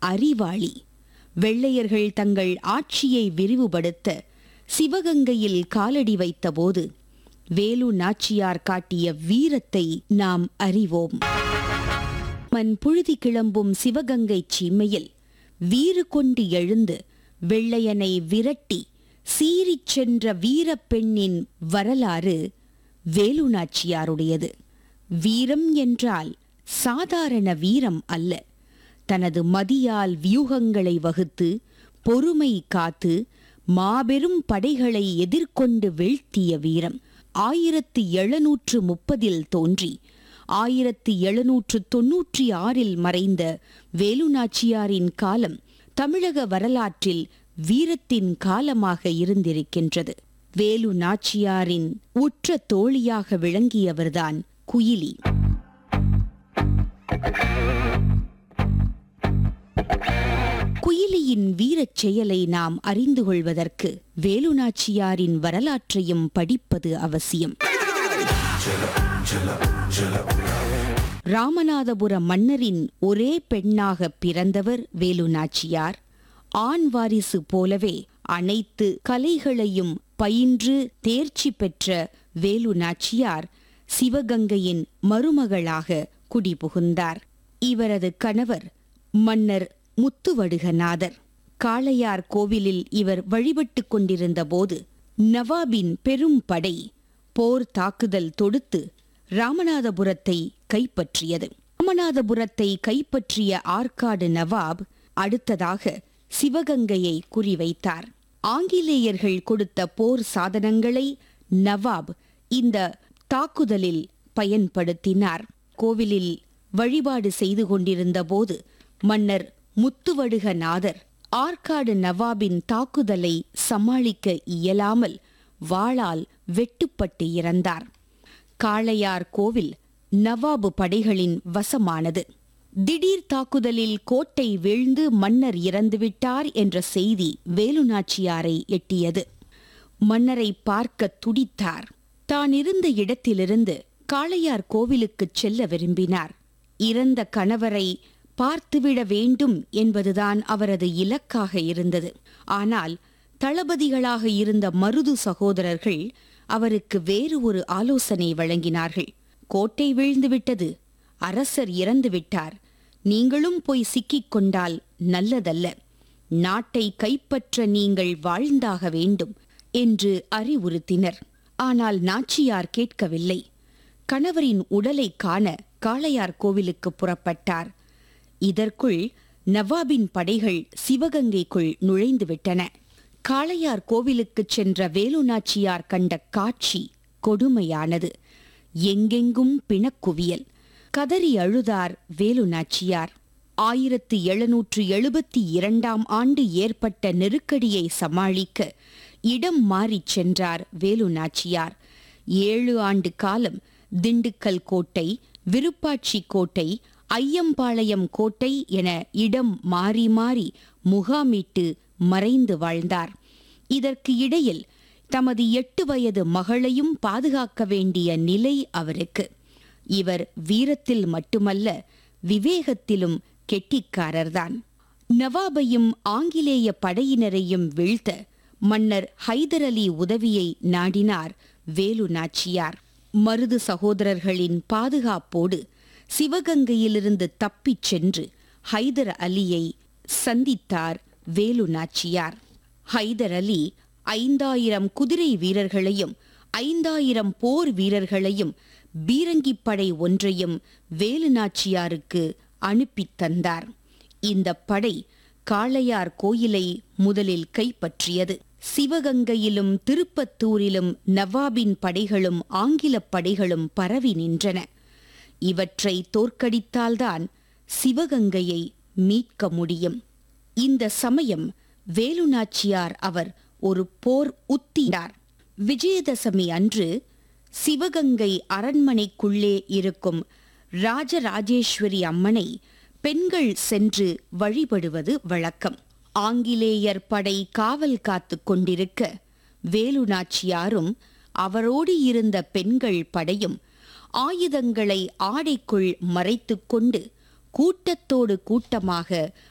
அறிவாளி வெள்ளையர்கள் தங்கள் ஆட்சியை விரிவுபடுத்த சிவகங்கையில் காலடி வைத்தபோது வேலு நாச்சியார் காட்டிய வீரத்தை நாம் அறிவோம் மண் புழுதி கிளம்பும் சிவகங்கை சீமையில் வீறு கொண்டு எழுந்து வெள்ளையனை விரட்டி சீறிச் சென்ற வீரப்பெண்ணின் வரலாறு வேலு நாச்சியாருடையது வீரம் என்றால் சாதாரண வீரம் அல்ல தனது மதியால் வியூகங்களை வகுத்து பொறுமை காத்து மாபெரும் படைகளை எதிர்கொண்டு வீழ்த்திய வீரம் ஆயிரத்து எழுநூற்று முப்பதில் தோன்றி ஆயிரத்து எழுநூற்று தொன்னூற்றி ஆறில் மறைந்த வேலுநாச்சியாரின் காலம் தமிழக வரலாற்றில் வீரத்தின் காலமாக இருந்திருக்கின்றது வேலு நாச்சியாரின் உற்ற தோழியாக விளங்கியவர்தான் குயிலி குயிலியின் வீரச் செயலை நாம் அறிந்து கொள்வதற்கு வேலுநாச்சியாரின் வரலாற்றையும் படிப்பது அவசியம் ராமநாதபுர மன்னரின் ஒரே பெண்ணாக பிறந்தவர் வேலுநாச்சியார் ஆண் வாரிசு போலவே அனைத்து கலைகளையும் பயின்று தேர்ச்சி பெற்ற வேலு நாச்சியார் சிவகங்கையின் மருமகளாக குடிபுகுந்தார் இவரது கணவர் மன்னர் முத்துவடுகநாதர் காளையார் கோவிலில் இவர் வழிபட்டுக் கொண்டிருந்த போது நவாபின் பெரும் படை போர் தாக்குதல் தொடுத்து ராமநாதபுரத்தை கைப்பற்றியது ராமநாதபுரத்தை கைப்பற்றிய ஆற்காடு நவாப் அடுத்ததாக சிவகங்கையை குறிவைத்தார் ஆங்கிலேயர்கள் கொடுத்த போர் சாதனங்களை நவாப் இந்த தாக்குதலில் பயன்படுத்தினார் கோவிலில் வழிபாடு செய்து கொண்டிருந்த போது மன்னர் முத்துவடுகநாதர் ஆற்காடு நவாபின் தாக்குதலை சமாளிக்க இயலாமல் வாளால் வெட்டுப்பட்டு இறந்தார் காளையார் கோவில் நவாபு படைகளின் வசமானது திடீர் தாக்குதலில் கோட்டை வீழ்ந்து மன்னர் இறந்துவிட்டார் என்ற செய்தி வேலுநாச்சியாரை எட்டியது மன்னரை பார்க்க துடித்தார் தான் இருந்த இடத்திலிருந்து காளையார் கோவிலுக்குச் செல்ல விரும்பினார் இறந்த கணவரை பார்த்துவிட வேண்டும் என்பதுதான் அவரது இலக்காக இருந்தது ஆனால் தளபதிகளாக இருந்த மருது சகோதரர்கள் அவருக்கு வேறு ஒரு ஆலோசனை வழங்கினார்கள் கோட்டை வீழ்ந்துவிட்டது அரசர் இறந்து விட்டார் நீங்களும் போய் சிக்கிக் கொண்டால் நல்லதல்ல நாட்டை கைப்பற்ற நீங்கள் வாழ்ந்தாக வேண்டும் என்று அறிவுறுத்தினர் ஆனால் நாச்சியார் கேட்கவில்லை கணவரின் உடலை காண காளையார் கோவிலுக்கு புறப்பட்டார் இதற்குள் நவாபின் படைகள் சிவகங்கைக்குள் நுழைந்துவிட்டன காளையார் கோவிலுக்குச் சென்ற வேலுநாச்சியார் கண்ட காட்சி கொடுமையானது எங்கெங்கும் பிணக்குவியல் கதறி அழுதார் வேலுநாச்சியார் ஆயிரத்து எழுநூற்று எழுபத்தி இரண்டாம் ஆண்டு ஏற்பட்ட நெருக்கடியை சமாளிக்க இடம் மாறிச் சென்றார் வேலுநாச்சியார் ஏழு ஆண்டு காலம் திண்டுக்கல் கோட்டை விருப்பாட்சி கோட்டை ஐயம்பாளையம் கோட்டை என இடம் மாறி மாறி முகாமிட்டு மறைந்து வாழ்ந்தார் இதற்கு இடையில் தமது எட்டு வயது மகளையும் பாதுகாக்க வேண்டிய நிலை அவருக்கு இவர் வீரத்தில் மட்டுமல்ல விவேகத்திலும் கெட்டிக்காரர்தான் நவாபையும் ஆங்கிலேய படையினரையும் வீழ்த்த மன்னர் ஹைதர் அலி உதவியை நாடினார் வேலு நாச்சியார் மருது சகோதரர்களின் பாதுகாப்போடு சிவகங்கையிலிருந்து தப்பிச் சென்று ஹைதர் அலியை சந்தித்தார் வேலு நாச்சியார் ஹைதர் அலி ஐந்தாயிரம் குதிரை வீரர்களையும் ஐந்தாயிரம் போர் வீரர்களையும் பீரங்கிப்படை ஒன்றையும் வேலு நாச்சியாருக்கு அனுப்பித் தந்தார் இந்த படை காளையார் கோயிலை முதலில் கைப்பற்றியது சிவகங்கையிலும் திருப்பத்தூரிலும் நவாபின் படைகளும் ஆங்கிலப் படைகளும் பரவி நின்றன இவற்றை தோற்கடித்தால்தான் சிவகங்கையை மீட்க முடியும் இந்த சமயம் வேலுநாச்சியார் அவர் ஒரு போர் உத்தினார் விஜயதசமி அன்று சிவகங்கை அரண்மனைக்குள்ளே இருக்கும் ராஜராஜேஸ்வரி அம்மனை பெண்கள் சென்று வழிபடுவது வழக்கம் ஆங்கிலேயர் படை காவல் காத்துக் கொண்டிருக்க வேலுநாச்சியாரும் அவரோடு இருந்த பெண்கள் படையும் ஆயுதங்களை ஆடைக்குள் மறைத்துக் கொண்டு கூட்டத்தோடு கூட்டமாக